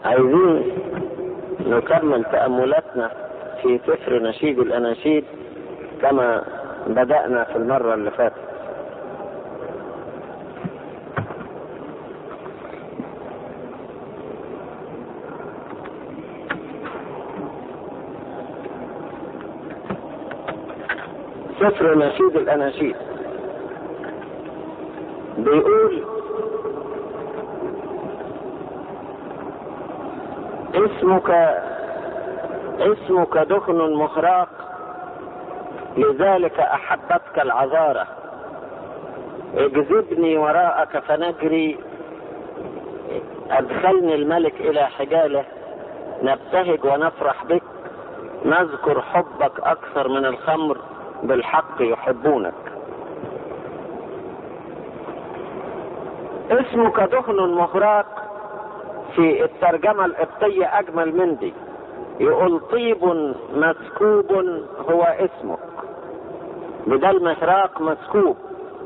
عايزين نكمل تأملاتنا في سفر نشيد الأناشيد كما بدأنا في المرة اللي فاتت سفر نشيد الأناشيد بيقول اسمك اسمك دخن مخراق لذلك احبتك العذارة اجذبني وراءك فنجري ادخلني الملك الى حجاله نبتهج ونفرح بك نذكر حبك اكثر من الخمر بالحق يحبونك اسمك دخن مخراق في الترجمة القبطية أجمل من دي يقول طيب مسكوب هو اسمك بدل مهراق مسكوب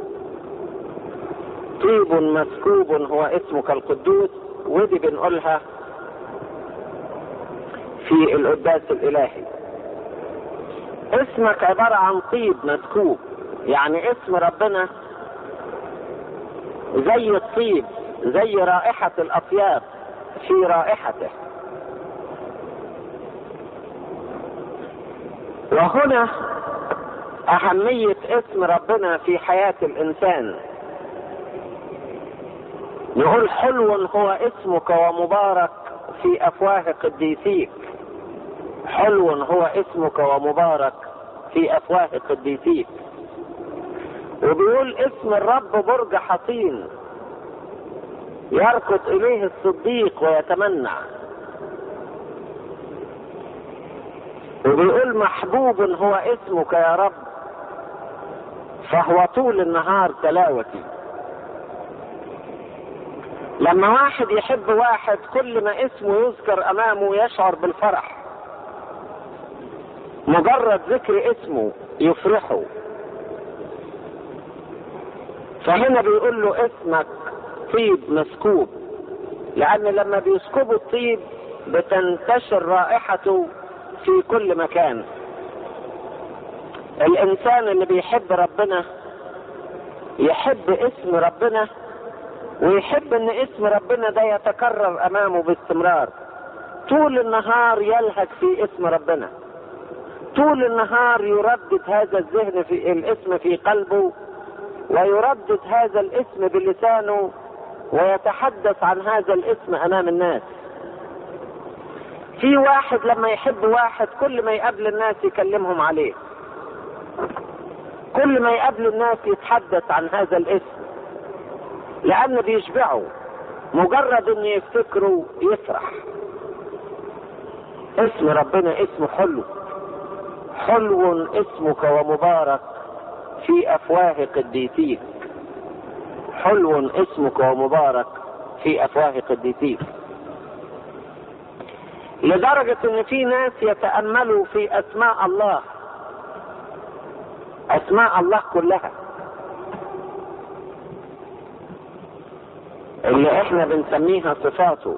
طيب مسكوب هو اسمك القدوس ودي بنقولها في القداس الإلهي اسمك عبارة عن طيب مسكوب يعني اسم ربنا زي الطيب زي رائحة الأطياب في رائحته وهنا أهمية اسم ربنا في حياة الإنسان نقول حلو هو اسمك ومبارك في أفواه قديسيك حلو هو اسمك ومبارك في أفواه قديسيك وبيقول اسم الرب برج حصين يركض اليه الصديق ويتمنع وبيقول محبوب هو اسمك يا رب فهو طول النهار تلاوتي لما واحد يحب واحد كل ما اسمه يذكر امامه يشعر بالفرح مجرد ذكر اسمه يفرحه فهنا بيقول له اسمك طيب مسكوب لان لما بيسكبوا الطيب بتنتشر رائحته في كل مكان الانسان اللي بيحب ربنا يحب اسم ربنا ويحب ان اسم ربنا ده يتكرر امامه باستمرار طول النهار يلهج في اسم ربنا طول النهار يردد هذا الذهن في الاسم في قلبه ويردد هذا الاسم بلسانه ويتحدث عن هذا الاسم امام الناس في واحد لما يحب واحد كل ما يقابل الناس يكلمهم عليه كل ما يقابل الناس يتحدث عن هذا الاسم لان بيشبعه مجرد انه يفتكره يفرح اسم ربنا اسمه حلو حلو اسمك ومبارك في افواه قديسيك حلو اسمك ومبارك في افواه قديسيك لدرجة ان في ناس يتأملوا في اسماء الله اسماء الله كلها اللي احنا بنسميها صفاته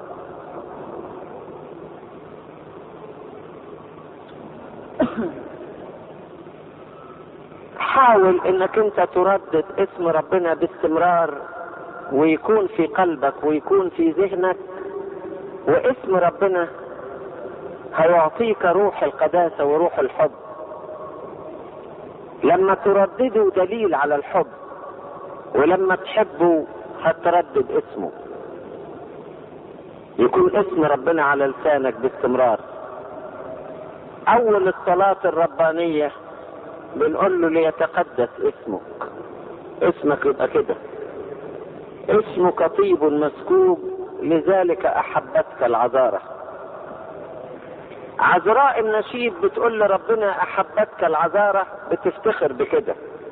حاول انك انت تردد اسم ربنا باستمرار ويكون في قلبك ويكون في ذهنك واسم ربنا هيعطيك روح القداسة وروح الحب لما تردده دليل على الحب ولما تحبه هتردد اسمه يكون اسم ربنا على لسانك باستمرار اول الصلاة الربانية بنقول له ليتقدس اسمك اسمك يبقى كده اسمك طيب مسكوب لذلك احبتك العذارة عذراء النشيد بتقول لربنا احبتك العذارة بتفتخر بكده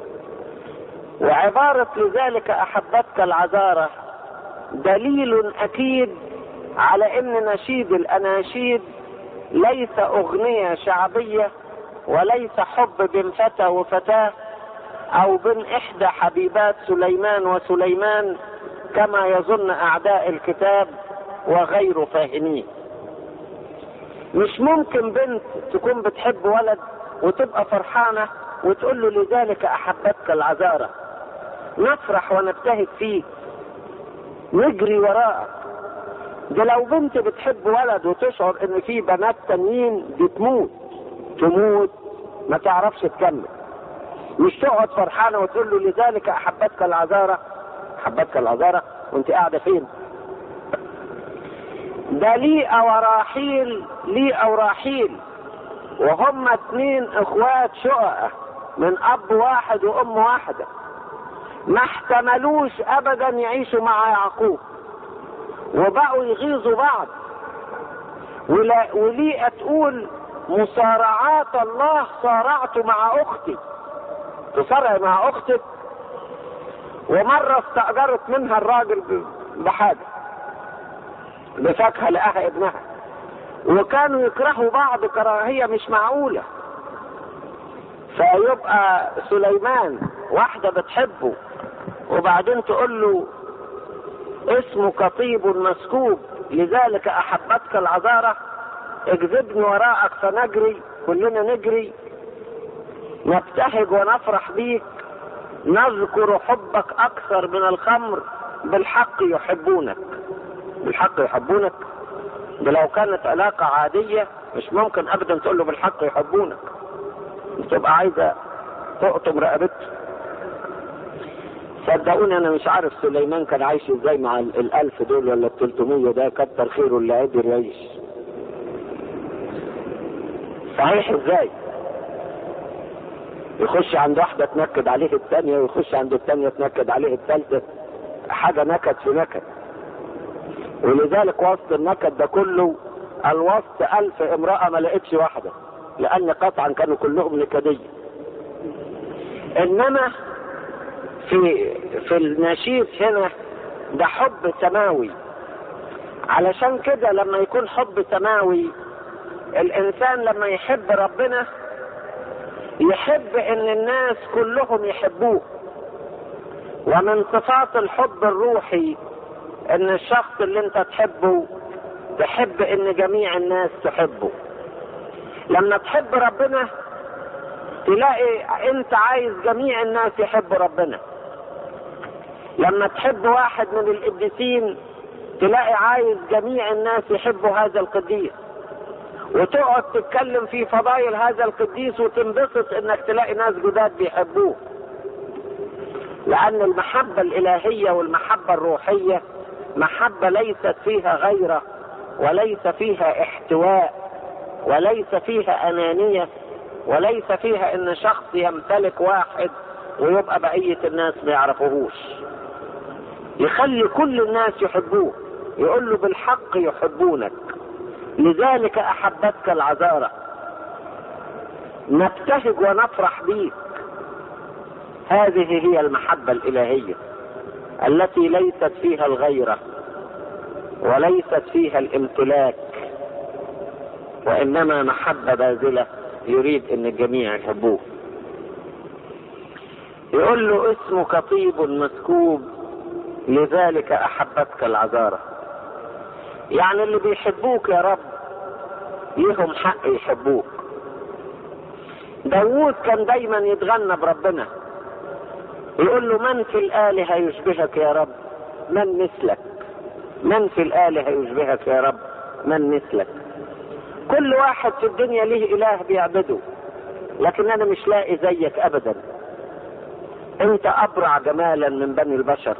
وعبارة لذلك احبتك العذارة دليل اكيد على ان نشيد الاناشيد ليس اغنية شعبية وليس حب بين فتى وفتاة او بين احدى حبيبات سليمان وسليمان كما يظن اعداء الكتاب وغير فاهمين مش ممكن بنت تكون بتحب ولد وتبقى فرحانة وتقول له لذلك أحبتك العذارة نفرح ونبتهج فيك نجري وراءك ده لو بنت بتحب ولد وتشعر ان في بنات تانيين دي تموت تموت ما تعرفش تكمل مش تقعد فرحانه وتقول له لذلك احبتك العذاره احبتك العذاره وانت قاعده فين ده ليئة وراحيل ليئة وراحيل وهم اتنين اخوات شققة من اب واحد وام واحدة ما احتملوش ابدا يعيشوا مع يعقوب وبقوا يغيظوا بعض ولا وليئة تقول مصارعات الله صارعت مع اختي تصارع مع اختك ومرة استأجرت منها الراجل بحاجة بفاكهة لقاها ابنها وكانوا يكرهوا بعض كراهية مش معقولة فيبقى سليمان واحدة بتحبه وبعدين تقول له اسمك طيب مسكوب لذلك احبتك العذارة اجذبني وراءك فنجري كلنا نجري نبتهج ونفرح بيك نذكر حبك اكثر من الخمر بالحق يحبونك بالحق يحبونك ده لو كانت علاقة عادية مش ممكن ابدا تقول له بالحق يحبونك تبقى عايزة تقطم رقبته صدقوني انا مش عارف سليمان كان عايش ازاي مع الالف دول ولا التلتمية ده كتر خيره اللي قادر يعيش صحيح ازاي يخش عند واحدة تنكد عليه الثانية ويخش عند الثانية تنكد عليه الثالثة حاجة نكد في نكد ولذلك وسط النكد ده كله الوسط ألف امرأة ما لقيتش واحدة لأن قطعا كانوا كلهم نكدية إنما في في النشيد هنا ده حب سماوي علشان كده لما يكون حب سماوي الإنسان لما يحب ربنا يحب ان الناس كلهم يحبوه ومن صفات الحب الروحي ان الشخص اللي انت تحبه تحب ان جميع الناس تحبه لما تحب ربنا تلاقي انت عايز جميع الناس يحبوا ربنا لما تحب واحد من القديسين تلاقي عايز جميع الناس يحبوا هذا القديس وتقعد تتكلم في فضائل هذا القديس وتنبسط انك تلاقي ناس جداد بيحبوه لان المحبة الالهية والمحبة الروحية محبة ليست فيها غيرة وليس فيها احتواء وليس فيها انانية وليس فيها ان شخص يمتلك واحد ويبقى بقية الناس ما يعرفوهوش يخلي كل الناس يحبوه يقول له بالحق يحبونك لذلك احبتك العذارة نبتهج ونفرح بيك هذه هي المحبة الالهية التي ليست فيها الغيرة وليست فيها الامتلاك وانما محبة باذلة يريد ان الجميع يحبوه يقول له اسمك طيب مسكوب لذلك احبتك العذاره يعني اللي بيحبوك يا رب ليهم حق يحبوك داوود كان دايما يتغنى بربنا يقول له من في الآلهة يشبهك يا رب من مثلك من في الآلهة يشبهك يا رب من مثلك كل واحد في الدنيا ليه إله بيعبده لكن أنا مش لاقي زيك أبدا أنت أبرع جمالا من بني البشر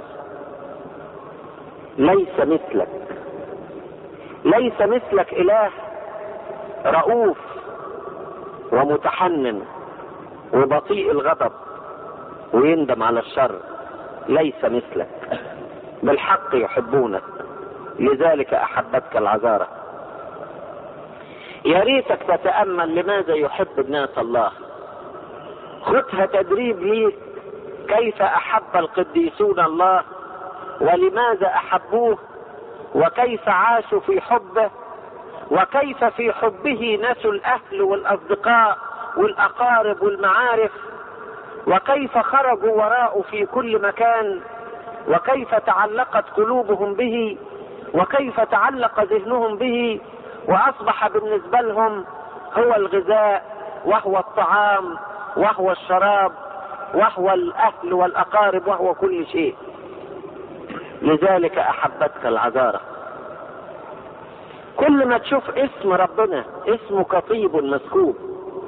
ليس مثلك ليس مثلك اله رؤوف ومتحنن وبطيء الغضب ويندم على الشر ليس مثلك بالحق يحبونك لذلك احبتك العذارة يا ريتك تتامل لماذا يحب الناس الله خذها تدريب ليك كيف احب القديسون الله ولماذا احبوه وكيف عاشوا في حبه وكيف في حبه نسوا الاهل والاصدقاء والاقارب والمعارف وكيف خرجوا وراءه في كل مكان وكيف تعلقت قلوبهم به وكيف تعلق ذهنهم به واصبح بالنسبه لهم هو الغذاء وهو الطعام وهو الشراب وهو الاهل والاقارب وهو كل شيء لذلك احبتك العذاره كل ما تشوف اسم ربنا اسمك طيب مسكوب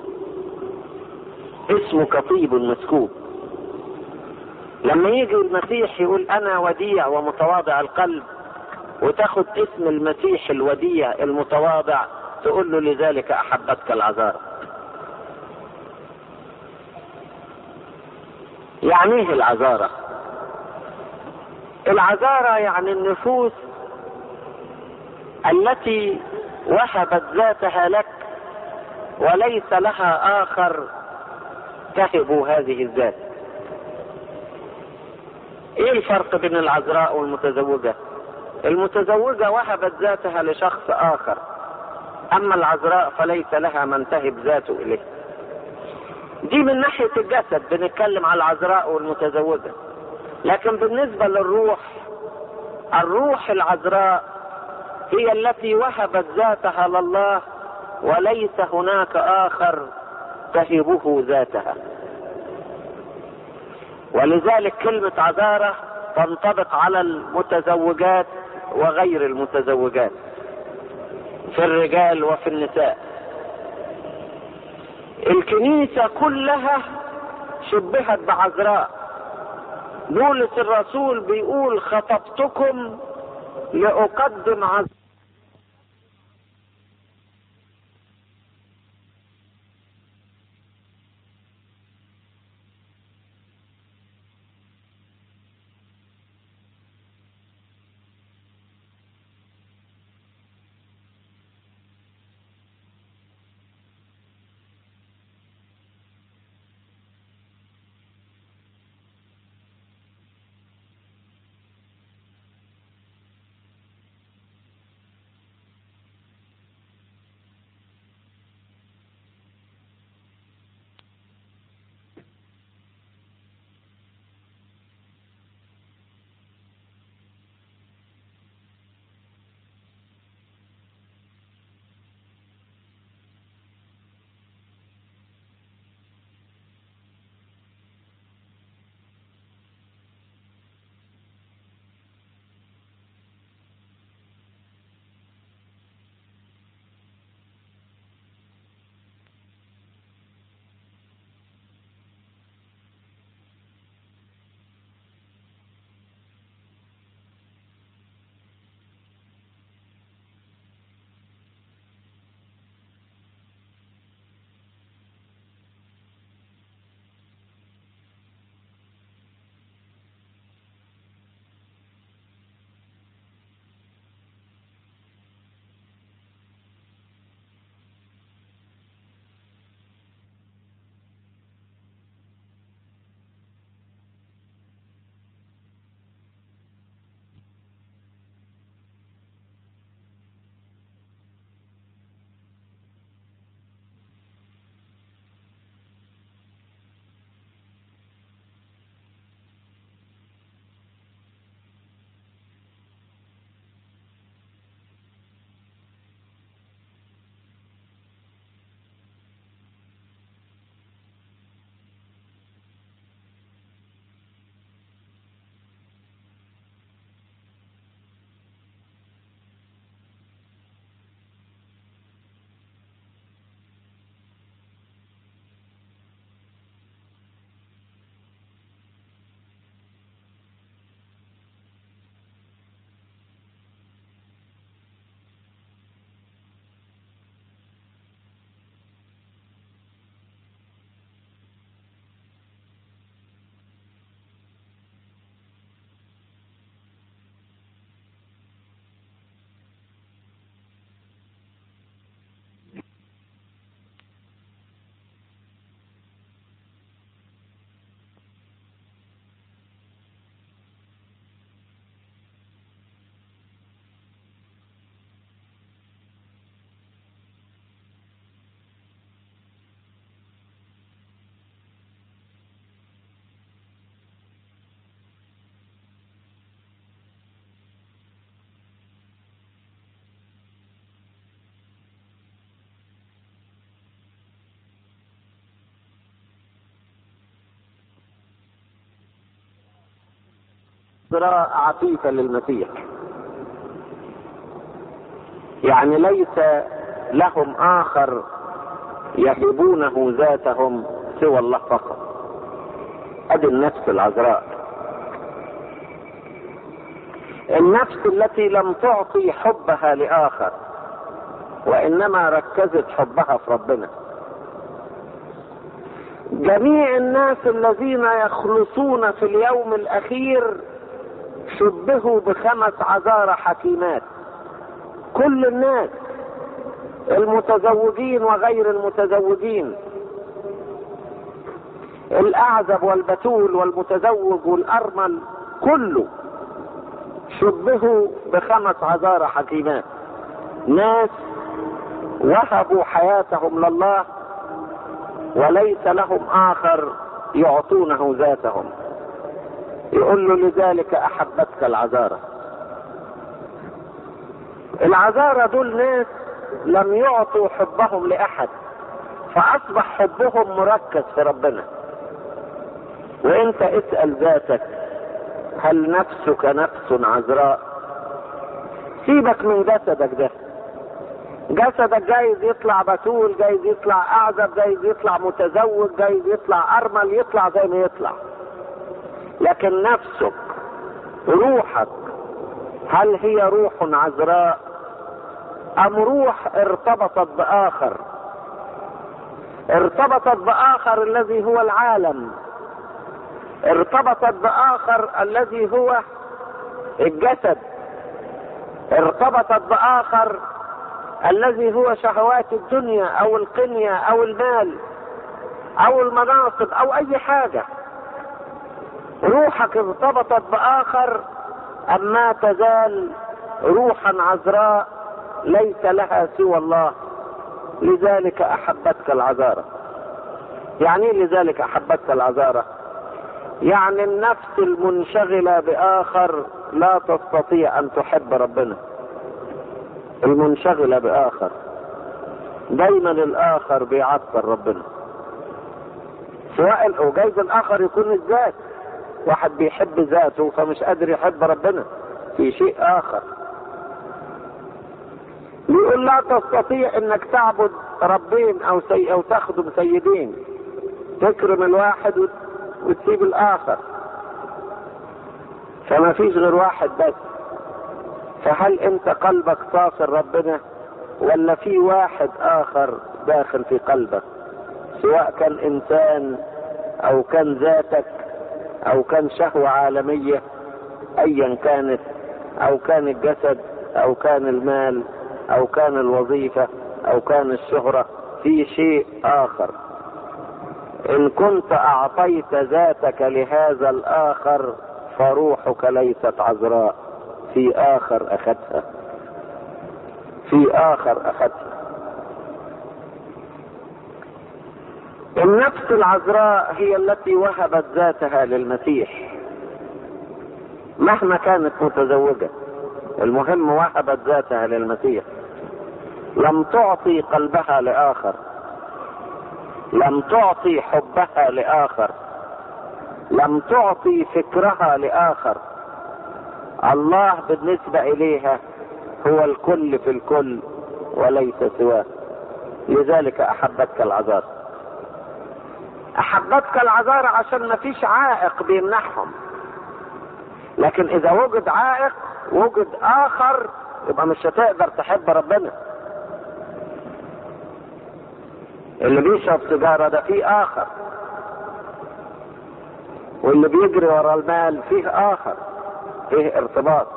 اسمك طيب مسكوب لما يجي المسيح يقول انا وديع ومتواضع القلب وتاخد اسم المسيح الوديع المتواضع تقول له لذلك احبتك العذارى يعني ايه العذارى العذارى يعني النفوس التي وهبت ذاتها لك وليس لها اخر تهب هذه الذات ايه الفرق بين العذراء والمتزوجة المتزوجة وهبت ذاتها لشخص اخر اما العذراء فليس لها من تهب ذاته اليه دي من ناحية الجسد بنتكلم على العذراء والمتزوجة لكن بالنسبة للروح الروح العذراء هي التي وهبت ذاتها لله وليس هناك اخر تهبه ذاتها ولذلك كلمة عذارة تنطبق على المتزوجات وغير المتزوجات في الرجال وفي النساء الكنيسة كلها شبهت بعذراء بولس الرسول بيقول خطبتكم لأقدم عذراء عذراء عفيفة للمسيح يعني ليس لهم آخر يهبونه ذاتهم سوى الله فقط ادي النفس العذراء النفس التي لم تعطي حبها لاخر وانما ركزت حبها في ربنا جميع الناس الذين يخلصون في اليوم الاخير شبهوا بخمس عذارى حكيمات كل الناس المتزوجين وغير المتزوجين الاعزب والبتول والمتزوج والارمل كله شبهوا بخمس عذارى حكيمات ناس وهبوا حياتهم لله وليس لهم اخر يعطونه ذاتهم يقول له لذلك احبتك العذارى العذارى دول ناس لم يعطوا حبهم لاحد فاصبح حبهم مركز في ربنا وانت اسال ذاتك هل نفسك نفس عذراء سيبك من جسدك ده جسدك جايز يطلع بتول جايز يطلع اعزب جايز يطلع متزوج جايز يطلع ارمل يطلع زي ما يطلع لكن نفسك روحك هل هي روح عذراء ام روح ارتبطت باخر ارتبطت باخر الذي هو العالم ارتبطت باخر الذي هو الجسد ارتبطت باخر الذي هو شهوات الدنيا او القنية او المال او المناصب او اي حاجة روحك ارتبطت باخر اما تزال روحا عذراء ليس لها سوى الله لذلك احبتك العذارة يعني ايه لذلك احبتك العذارة يعني النفس المنشغلة باخر لا تستطيع ان تحب ربنا المنشغلة باخر دايما الاخر بيعطل ربنا سواء وجايز الاخر يكون الذات واحد بيحب ذاته فمش قادر يحب ربنا في شيء اخر بيقول لا تستطيع انك تعبد ربين او سي او تخدم سيدين تكرم الواحد وتسيب الاخر فما فيش غير واحد بس فهل انت قلبك صافي ربنا ولا في واحد اخر داخل في قلبك سواء كان انسان او كان ذاتك او كان شهوة عالمية ايا كانت او كان الجسد او كان المال او كان الوظيفة او كان الشهرة في شيء اخر ان كنت اعطيت ذاتك لهذا الاخر فروحك ليست عذراء في اخر اخذها في اخر اخذها النفس العذراء هي التي وهبت ذاتها للمسيح مهما كانت متزوجة المهم وهبت ذاتها للمسيح لم تعطي قلبها لاخر لم تعطي حبها لاخر لم تعطي فكرها لاخر الله بالنسبه اليها هو الكل في الكل وليس سواه لذلك احبتك العذار احبتك العذار عشان ما فيش عائق بيمنعهم لكن اذا وجد عائق وجد اخر يبقى مش هتقدر تحب ربنا اللي بيشرب سيجارة ده فيه آخر واللي بيجري ورا المال فيه آخر فيه ارتباط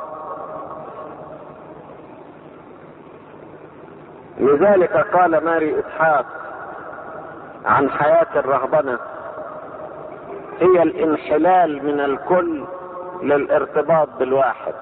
لذلك قال ماري إسحاق عن حياة الرهبنة هي الانحلال من الكل للارتباط بالواحد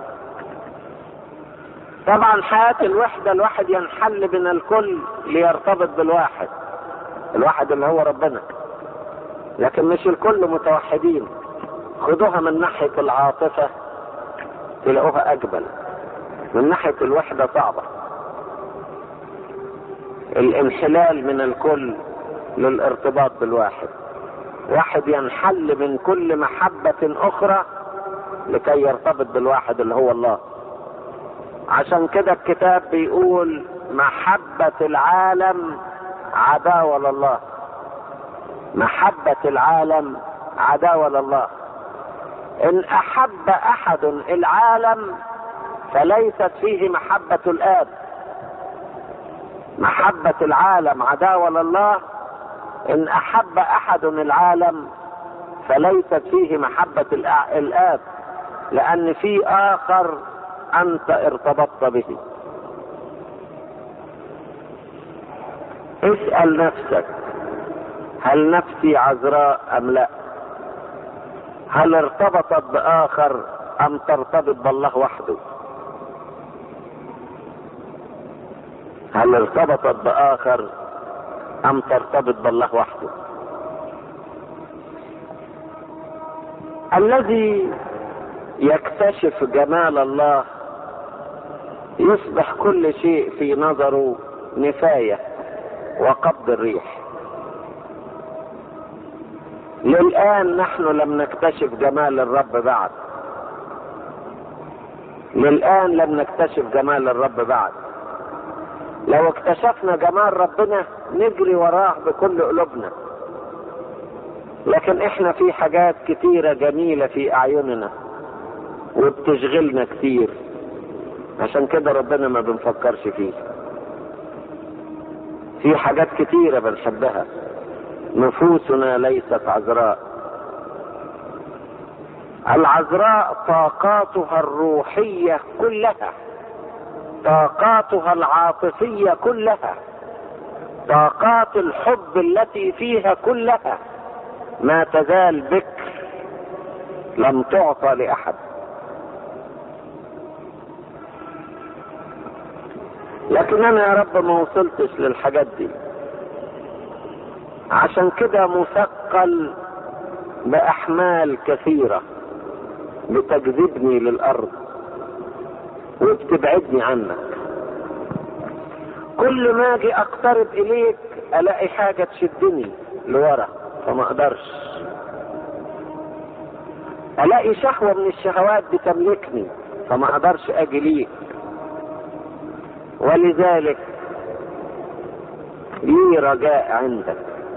طبعا حياة الوحدة الواحد ينحل من الكل ليرتبط بالواحد الواحد اللي هو ربنا لكن مش الكل متوحدين خدوها من ناحية العاطفة تلاقوها أجمل من ناحية الوحدة صعبة الانحلال من الكل للارتباط بالواحد واحد ينحل من كل محبة أخرى لكي يرتبط بالواحد اللي هو الله عشان كده الكتاب بيقول محبة العالم عداوة لله محبة العالم عداوة لله إن أحب أحد العالم فليست فيه محبة الآب محبة العالم عداوة لله إن أحب أحد العالم فليست فيه محبة الآب لأن في آخر أنت ارتبطت به اسأل نفسك هل نفسي عذراء أم لا هل ارتبطت بآخر أم ترتبط بالله وحده هل ارتبطت بآخر أم ترتبط بالله وحده الذي يكتشف جمال الله يصبح كل شيء في نظره نفاية وقبض الريح للآن نحن لم نكتشف جمال الرب بعد للآن لم نكتشف جمال الرب بعد لو اكتشفنا جمال ربنا نجري وراه بكل قلوبنا لكن احنا في حاجات كتيرة جميلة في اعيننا وبتشغلنا كتير عشان كده ربنا ما بنفكرش فيه في حاجات كتيرة بنحبها نفوسنا ليست عذراء العذراء طاقاتها الروحية كلها طاقاتها العاطفية كلها طاقات الحب التي فيها كلها ما تزال بكر لم تعطى لأحد لكن انا يا رب ما وصلتش للحاجات دي عشان كده مثقل باحمال كثيره بتجذبني للارض وبتبعدني عنك كل ما اجي اقترب اليك الاقي حاجه تشدني لورا فما اقدرش الاقي شهوه من الشهوات بتملكني فما اقدرش اجي ليك ولذلك لي رجاء عندك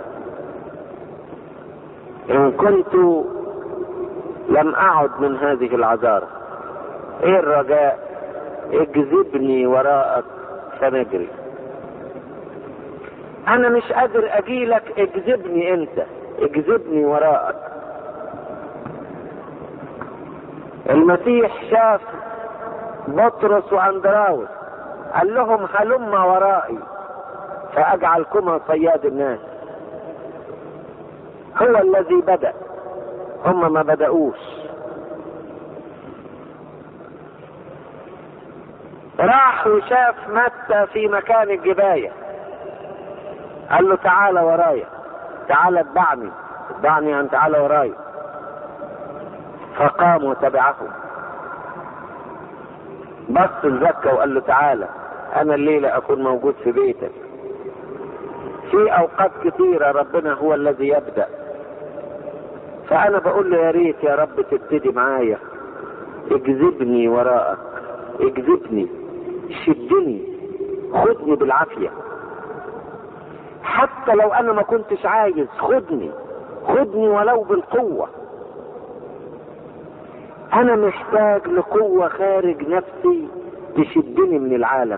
ان كنت لم اعد من هذه العذارة ايه الرجاء اجذبني وراءك فنجري انا مش قادر اجيلك اجذبني انت اجذبني وراءك المسيح شاف بطرس واندراوس قال لهم هلم ورائي فاجعلكما صياد الناس هو الذي بدا هم ما بداوش راح وشاف متى في مكان الجبايه قال له تعالى ورايا تعالى اتبعني اتبعني ان تعالى ورايا فقام وتبعه بص لزكا وقال له تعالى انا الليله اكون موجود في بيتك في اوقات كثيره ربنا هو الذي يبدا فانا بقول له يا ريت يا رب تبتدي معايا اجذبني وراءك اجذبني شدني خدني بالعافيه حتى لو انا ما كنتش عايز خدني خدني ولو بالقوه انا محتاج لقوه خارج نفسي تشدني من العالم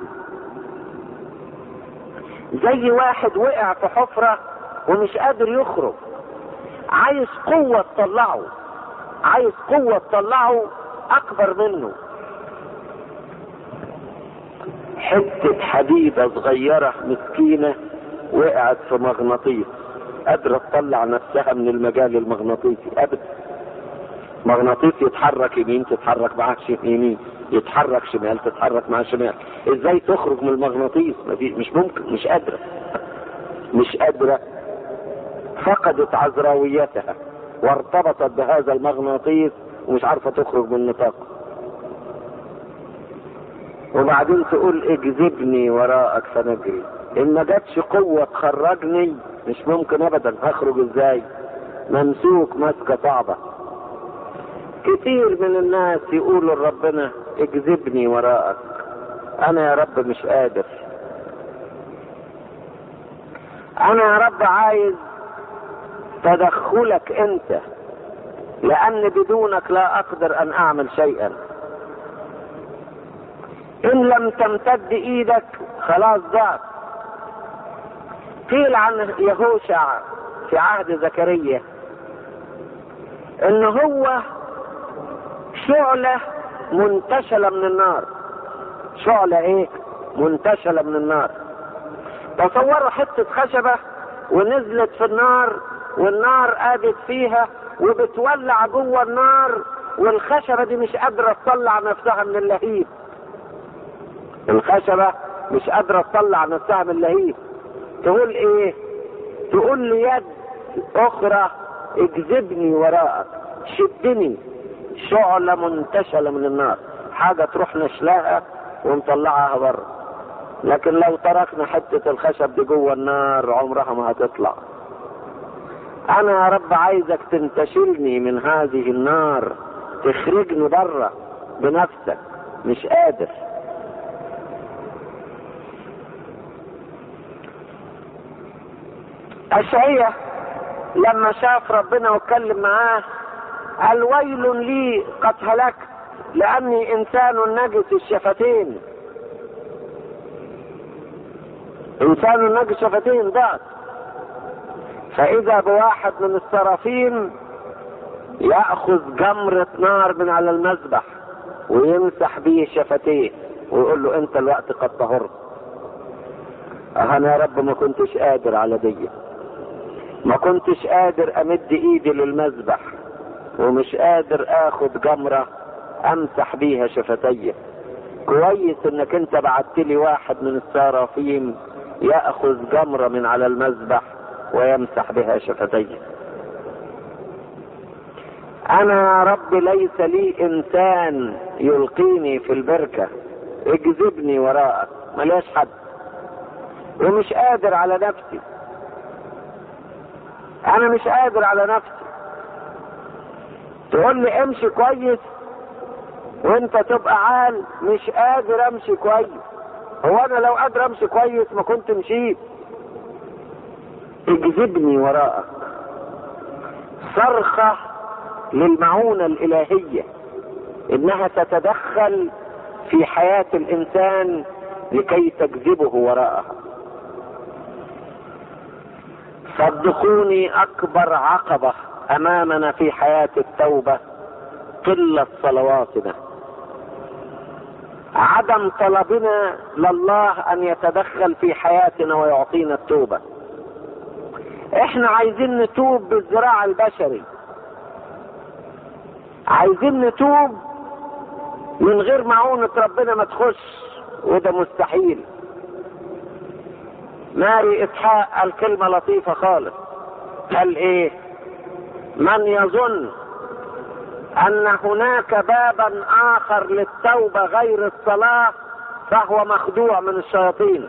زي واحد وقع في حفرة ومش قادر يخرج عايز قوة تطلعه عايز قوة تطلعه أكبر منه حتة حديدة صغيرة مسكينة وقعت في مغناطيس قادرة تطلع نفسها من المجال المغناطيسي أبدا مغناطيس يتحرك يمين تتحرك معاه يمين يتحرك شمال تتحرك مع شمال ازاي تخرج من المغناطيس مش ممكن مش قادرة مش قادرة فقدت عذراويتها وارتبطت بهذا المغناطيس ومش عارفة تخرج من نطاقه وبعدين تقول اجذبني وراءك فنجري ان ما جاتش قوة تخرجني مش ممكن ابدا هخرج ازاي ممسوك مسكة صعبة كتير من الناس يقولوا لربنا اجذبني وراءك انا يا رب مش قادر انا يا رب عايز تدخلك انت لان بدونك لا اقدر ان اعمل شيئا ان لم تمتد ايدك خلاص ضعت قيل عن يهوشع في عهد زكريا ان هو شعلة منتشلة من النار شعلة ايه منتشلة من النار تصوروا حتة خشبة ونزلت في النار والنار قادت فيها وبتولع جوه النار والخشبة دي مش قادرة تطلع نفسها من اللهيب الخشبة مش قادرة تطلع نفسها من اللهيب تقول ايه تقول لي يد اخرى اجذبني وراءك شدني شعلة منتشلة من النار حاجة تروح نشلاها ونطلعها بره لكن لو تركنا حتة الخشب دي جوه النار عمرها ما هتطلع انا يا رب عايزك تنتشلني من هذه النار تخرجني بره بنفسك مش قادر أشعية لما شاف ربنا واتكلم معاه قال ويل لي قد هلكت لأني إنسان نجس الشفتين إنسان نجس الشفتين ضعت فإذا بواحد من السرافين يأخذ جمرة نار من على المذبح ويمسح به شفتيه ويقول له أنت الوقت قد طهرت أنا يا رب ما كنتش قادر على دي ما كنتش قادر امد ايدي للمذبح ومش قادر اخد جمرة امسح بيها شفتي كويس انك انت بعت لي واحد من السرافيم ياخذ جمرة من على المذبح ويمسح بها شفتي انا يا رب ليس لي انسان يلقيني في البركة اجذبني وراءك ملياش حد ومش قادر على نفسي انا مش قادر على نفسي تقول لي امشي كويس وانت تبقى عال مش قادر امشي كويس هو انا لو قادر امشي كويس ما كنت مشيت اجذبني وراءك صرخة للمعونة الالهية انها تتدخل في حياة الانسان لكي تجذبه وراءها صدقوني اكبر عقبة امامنا في حياة التوبة قلة صلواتنا عدم طلبنا لله ان يتدخل في حياتنا ويعطينا التوبة احنا عايزين نتوب بالذراع البشري عايزين نتوب من غير معونة ربنا ما تخش وده مستحيل ماري اسحاق قال كلمة لطيفة خالص قال ايه من يظن ان هناك بابا اخر للتوبة غير الصلاة فهو مخدوع من الشياطين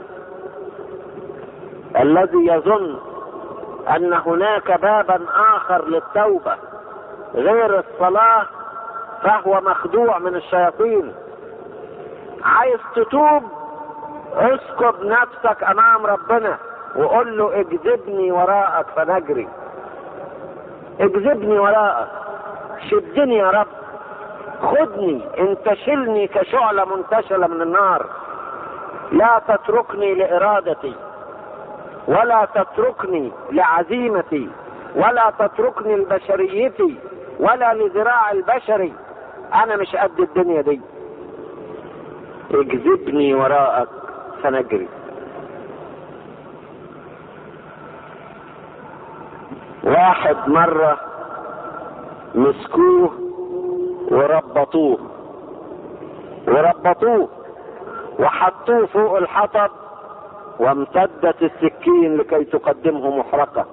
الذي يظن ان هناك بابا اخر للتوبة غير الصلاة فهو مخدوع من الشياطين عايز تتوب اسكب نفسك امام ربنا وقول له اجذبني وراءك فنجري اجذبني وراءك شدني يا رب خدني انتشلني كشعلة منتشلة من النار لا تتركني لارادتي ولا تتركني لعزيمتي ولا تتركني لبشريتي ولا لذراع البشري انا مش قد الدنيا دي اجذبني وراءك فنجري واحد مرة مسكوه وربطوه وربطوه وحطوه فوق الحطب وامتدت السكين لكي تقدمه محرقة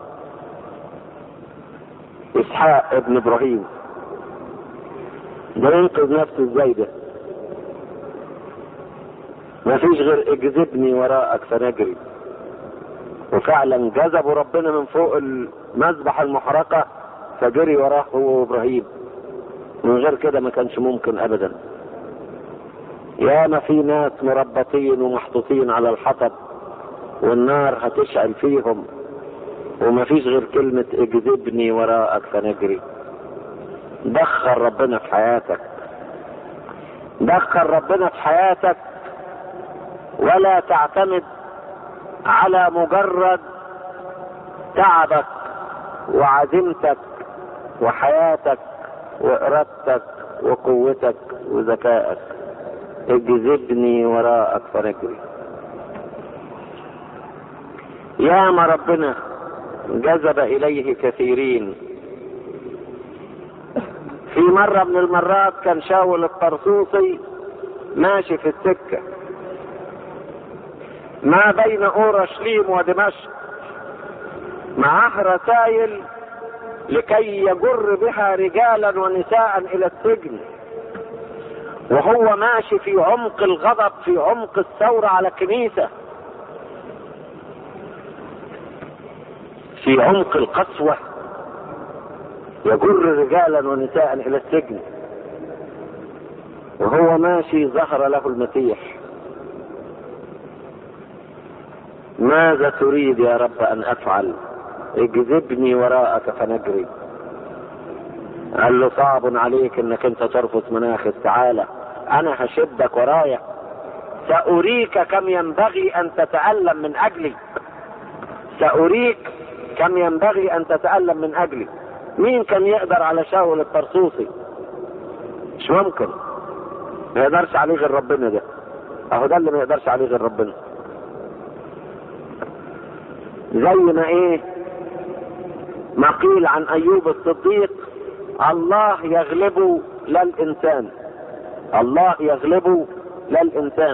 اسحاق ابن ابراهيم ده ينقذ نفسه ازاي ده ما فيش غير اجذبني وراءك فنجري وفعلا جذبوا ربنا من فوق المذبح المحرقة فجري وراه هو وابراهيم من غير كده ما كانش ممكن ابدا ياما في ناس مربطين ومحطوطين على الحطب والنار هتشعل فيهم وما فيش غير كلمة اجذبني وراءك فنجري دخل ربنا في حياتك دخل ربنا في حياتك ولا تعتمد على مجرد تعبك وعزيمتك وحياتك وارادتك وقوتك وذكائك اجذبني وراءك فنجري يا ما ربنا جذب اليه كثيرين في مرة من المرات كان شاول الطرسوسي ماشي في السكة ما بين اورشليم ودمشق معاه رسائل لكي يجر بها رجالا ونساء الى السجن وهو ماشي في عمق الغضب في عمق الثورة على الكنيسة في عمق القسوة يجر رجالا ونساء الى السجن وهو ماشي ظهر له المسيح ماذا تريد يا رب ان افعل اجذبني وراءك فنجري قال له صعب عليك انك انت ترفض مناخس تعالى انا هشدك ورايا ساريك كم ينبغي ان تتالم من اجلي ساريك كم ينبغي ان تتالم من اجلي مين كان يقدر على شاول الطرسوسي مش ممكن ما يقدرش عليه غير ربنا ده اهو ده اللي ما يقدرش عليه غير ربنا زي ما ايه ما قيل عن ايوب الصديق الله يغلب لا الانسان الله يغلب لا الانسان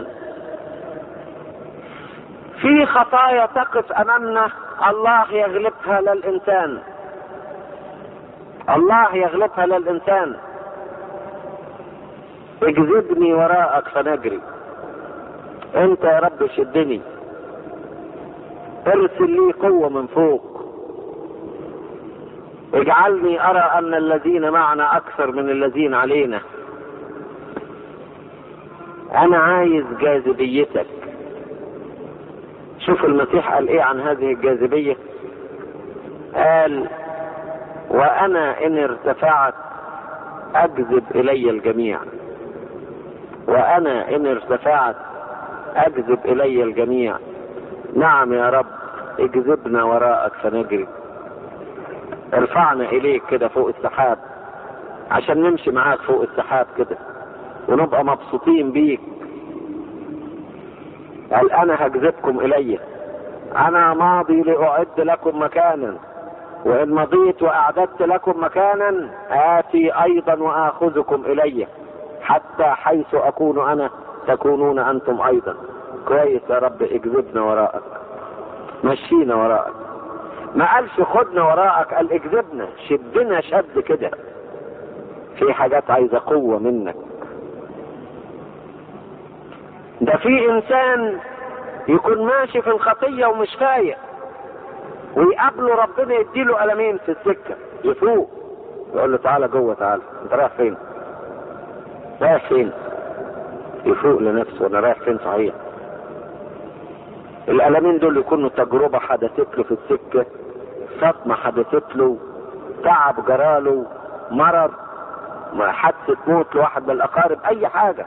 في خطايا تقف امامنا الله يغلبها لا الانسان الله يغلبها لا الانسان اجذبني وراءك فنجري انت يا رب شدني ارسل لي قوة من فوق اجعلني ارى ان الذين معنا اكثر من الذين علينا انا عايز جاذبيتك شوف المسيح قال ايه عن هذه الجاذبية قال وانا ان ارتفعت اجذب الي الجميع وانا ان ارتفعت اجذب الي الجميع نعم يا رب اجذبنا وراءك فنجري ارفعنا اليك كده فوق السحاب عشان نمشي معاك فوق السحاب كده ونبقى مبسوطين بيك قال انا هجذبكم الي انا ماضي لاعد لكم مكانا وان مضيت واعددت لكم مكانا اتي ايضا واخذكم الي حتى حيث اكون انا تكونون انتم ايضا كويس يا رب اجذبنا وراءك مشينا وراءك ما قالش خدنا وراءك قال اجذبنا شدنا شد كده في حاجات عايزه قوه منك ده في انسان يكون ماشي في الخطيه ومش فايق ويقابله ربنا يديله قلمين في السكه يفوق يقول له تعالى جوه تعالى انت رايح فين؟ رايح فين؟ يفوق لنفسه انا رايح فين صحيح؟ القلمين دول يكونوا تجربة حدثت له في السكة صدمة حدثت له تعب جراله مرض حادثة موت لواحد من الأقارب أي حاجة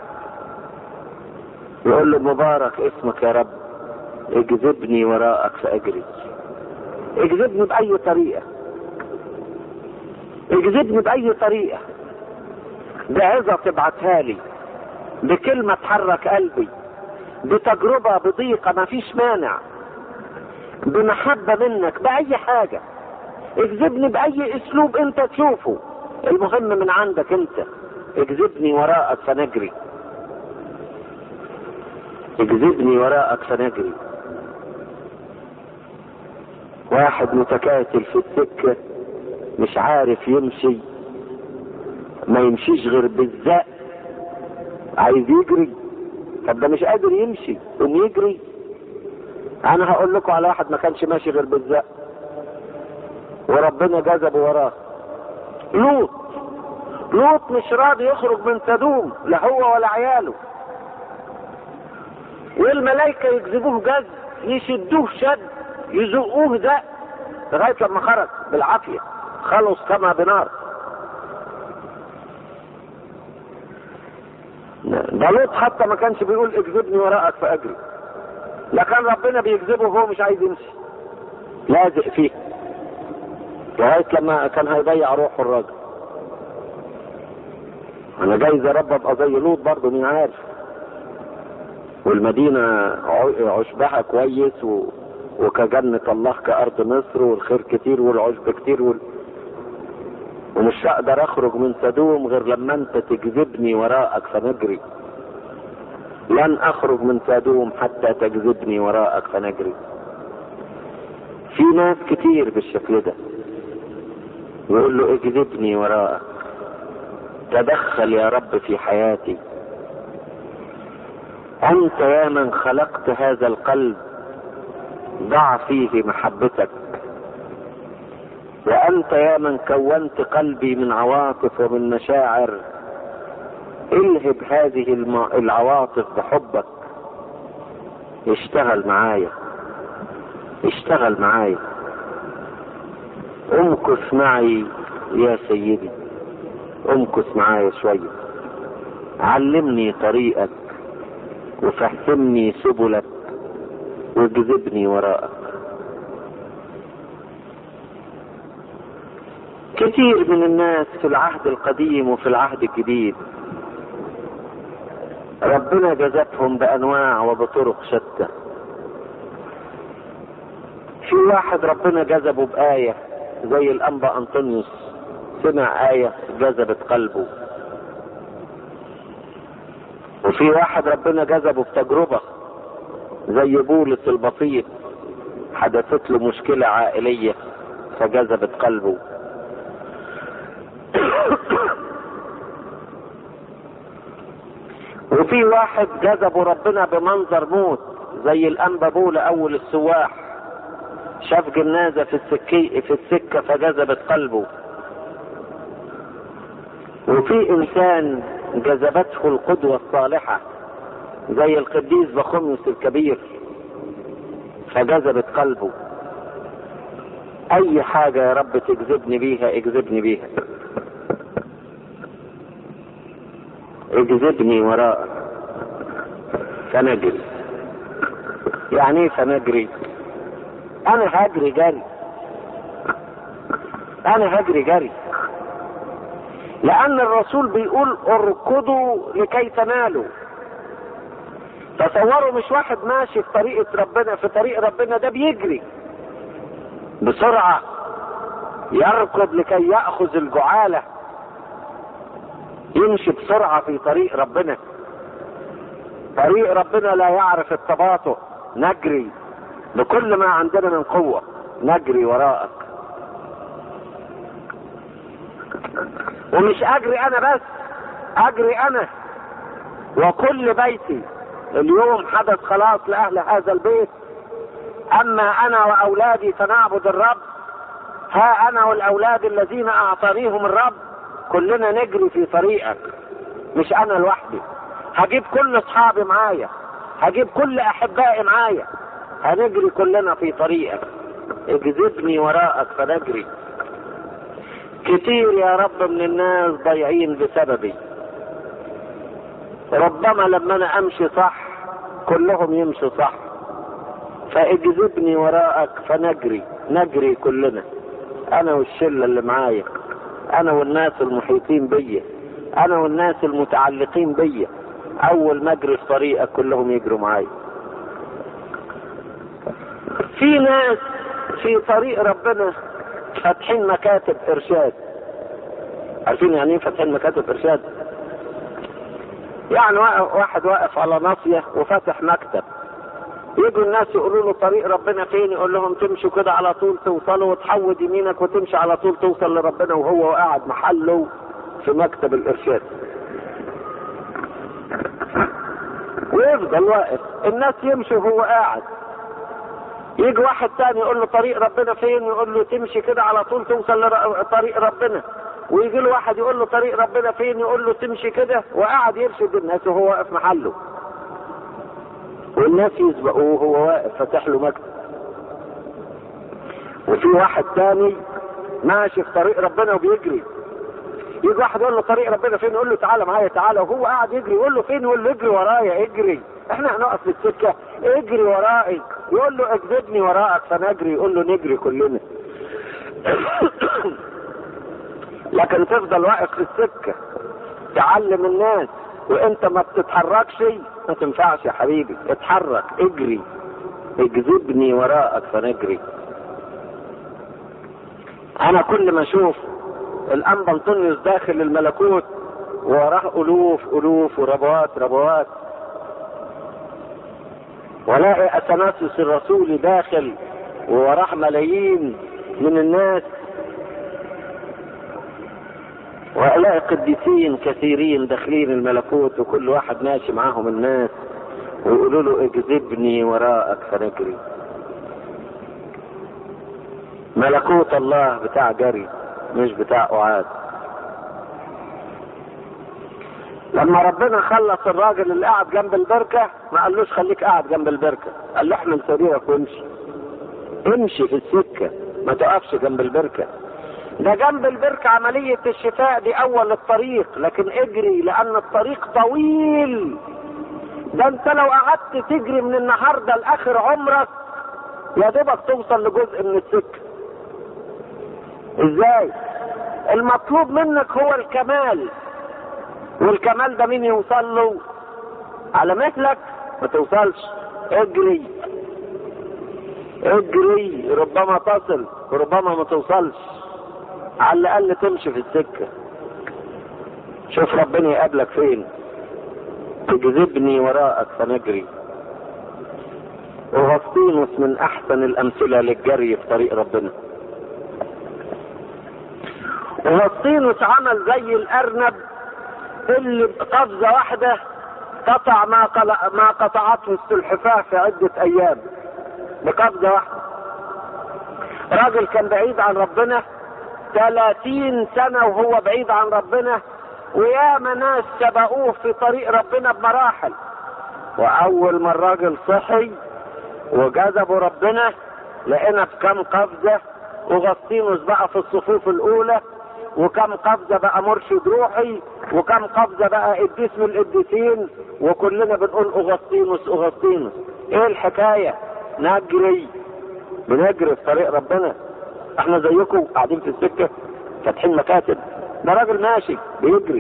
يقول له مبارك اسمك يا رب اجذبني وراءك فأجري اجذبني بأي طريقة اجذبني بأي طريقة بعظة تبعتها لي بكلمة تحرك قلبي بتجربة بضيقة ما فيش مانع بمحبة منك بأي حاجة اجذبني بأي اسلوب انت تشوفه المهم من عندك انت اجذبني وراءك فنجري اجذبني وراءك فنجري واحد متكاسل في السكة مش عارف يمشي ما يمشيش غير بالزق عايز يجري طب ده مش قادر يمشي قوم يجري انا هقول لكم على واحد ما كانش ماشي غير بالزق وربنا جذبه وراه لوط لوط مش راضي يخرج من سدوم لا هو ولا عياله والملائكة يجذبوه جذب يشدوه شد يزقوه زق لغاية لما خرج بالعافية خلص كما بنار ده لوط حتى ما كانش بيقول اجذبني وراءك فاجري لا كان ربنا بيجذبه وهو مش عايز يمشي لازق فيه لغايه لما كان هيضيع روحه الراجل انا جايز يا رب ابقى زي لوط برضه مين عارف والمدينه عشبها كويس و... وكجنة الله كأرض مصر والخير كتير والعشب كتير وال... ومش هقدر اخرج من سدوم غير لما انت تجذبني وراءك فنجري لن اخرج من سدوم حتى تجذبني وراءك فنجري في ناس كتير بالشكل ده يقول له اجذبني وراءك تدخل يا رب في حياتي انت يا من خلقت هذا القلب ضع فيه محبتك وانت يا من كونت قلبي من عواطف ومن مشاعر الهب هذه العواطف بحبك اشتغل معايا اشتغل معايا امكث معي يا سيدي امكث معايا شوية علمني طريقك وفهمني سبلك واجذبني وراءك كثير من الناس في العهد القديم وفي العهد الجديد ربنا جذبهم بانواع وبطرق شتى في واحد ربنا جذبه بآية زي الأنبا أنطونيوس سمع آية جذبت قلبه وفي واحد ربنا جذبه بتجربة زي بولس البسيط حدثت له مشكلة عائلية فجذبت قلبه وفي واحد جذبه ربنا بمنظر موت زي الأنبا بولة أول السواح شاف جنازة في السكي في السكة فجذبت قلبه وفي إنسان جذبته القدوة الصالحة زي القديس بخميس الكبير فجذبت قلبه أي حاجة يا رب تجذبني بيها اجذبني بيها اجذبني وراءك فنجري يعني ايه فنجري انا هجري جري انا هجري جري لان الرسول بيقول اركضوا لكي تنالوا تصوروا مش واحد ماشي في طريقة ربنا في طريق ربنا ده بيجري بسرعة يركض لكي يأخذ الجعالة يمشي بسرعة في طريق ربنا طريق ربنا لا يعرف التباطؤ نجري بكل ما عندنا من قوة نجري وراءك ومش اجري انا بس اجري انا وكل بيتي اليوم حدث خلاص لاهل هذا البيت اما انا واولادي فنعبد الرب ها انا والاولاد الذين اعطانيهم الرب كلنا نجري في طريقك مش انا لوحدي هجيب كل اصحابي معايا هجيب كل احبائي معايا هنجري كلنا في طريقك اجذبني وراءك فنجري كتير يا رب من الناس ضايعين بسببي ربما لما انا امشي صح كلهم يمشوا صح فاجذبني وراءك فنجري نجري كلنا انا والشله اللي معايا انا والناس المحيطين بيا انا والناس المتعلقين بيا اول ما اجري في طريقك كلهم يجروا معايا في ناس في طريق ربنا فاتحين مكاتب ارشاد عارفين يعني ايه فاتحين مكاتب ارشاد يعني واحد واقف على ناصية وفاتح مكتب يجوا الناس يقولوا له طريق ربنا فين يقول لهم تمشوا كده على طول توصلوا وتحود يمينك وتمشي على طول توصل لربنا وهو قاعد محله في مكتب الارشاد ويفضل واقف الناس يمشي وهو قاعد يجي واحد تاني يقول له طريق ربنا فين يقول له تمشي كده على طول توصل لطريق ربنا ويجي له واحد يقول له طريق ربنا فين يقول له تمشي كده وقعد يرشد الناس وهو واقف محله والناس يسبقوه وهو واقف فاتح له مكتب وفي واحد تاني ماشي في طريق ربنا وبيجري يجي واحد يقول له طريق ربنا فين يقول له تعالى معايا تعالى وهو قاعد يجري يقول له فين يقول له اجري ورايا اجري احنا هنقف في السكه اجري ورائي يقول له اجذبني وراءك فنجري يقول له نجري كلنا لكن تفضل واقف في السكه تعلم الناس وانت ما بتتحركش ما تنفعش يا حبيبي اتحرك اجري اجذبني وراءك فنجري انا كل ما اشوف الانبا انطونيوس داخل الملكوت ووراه الوف الوف وربوات ربوات ولاقي اثناسيوس الرسول داخل ووراه ملايين من الناس والاقي قديسين كثيرين داخلين الملكوت وكل واحد ماشي معاهم الناس ويقولوا له اجذبني وراءك فنجري ملكوت الله بتاع جري مش بتاع قعاد لما ربنا خلص الراجل اللي قاعد جنب البركة ما قالوش خليك قاعد جنب البركة قال له احمل سريرك وامشي امشي في السكة ما تقفش جنب البركة ده جنب البركة عملية الشفاء دي أول الطريق لكن اجري لأن الطريق طويل ده أنت لو قعدت تجري من النهاردة لآخر عمرك يا دوبك توصل لجزء من السكة ازاي المطلوب منك هو الكمال والكمال ده مين يوصل له على مثلك ما توصلش اجري اجري ربما تصل وربما ما توصلش على الاقل تمشي في السكه شوف ربنا يقابلك فين تجذبني وراءك فنجري وغسطينوس من احسن الامثله للجري في طريق ربنا وغسطينوس عمل زي الارنب اللي بقفزه واحده قطع ما قل... ما قطعته السلحفاه في عده ايام بقفزه واحده راجل كان بعيد عن ربنا 30 سنه وهو بعيد عن ربنا وياما ناس سبقوه في طريق ربنا بمراحل واول ما الراجل صحي وجذبوا ربنا لقينا بكم قفزه وغسطينوس بقى في الصفوف الاولى وكم قفزه بقى مرشد روحي وكم قفزه بقى قديس من القديسين وكلنا بنقول اغسطينوس اغسطينوس ايه الحكايه نجري بنجري في طريق ربنا احنا زيكم قاعدين في السكه فاتحين مكاتب ده راجل ماشي بيجري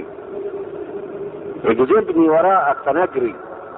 يجذبني وراءك فنجري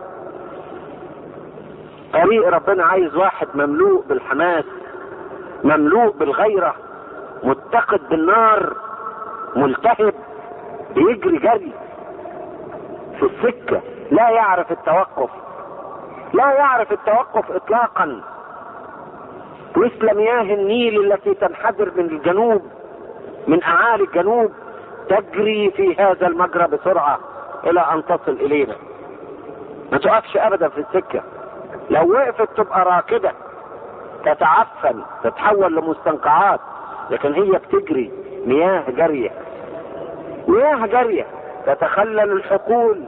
طريق ربنا عايز واحد مملوء بالحماس مملوء بالغيرة متقد بالنار ملتهب بيجري جري في السكة لا يعرف التوقف لا يعرف التوقف اطلاقا مثل مياه النيل التي تنحدر من الجنوب من اعالي الجنوب تجري في هذا المجرى بسرعة الى ان تصل الينا ما تقفش ابدا في السكة لو وقفت تبقى راكدة تتعفن تتحول لمستنقعات لكن هي بتجري مياه جارية مياه جارية تتخلل الحقول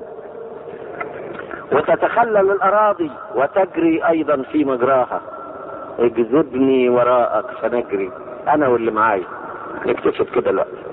وتتخلل الأراضي وتجري أيضا في مجراها اجذبني وراءك فنجري أنا واللي معايا نكتشف كده دلوقتي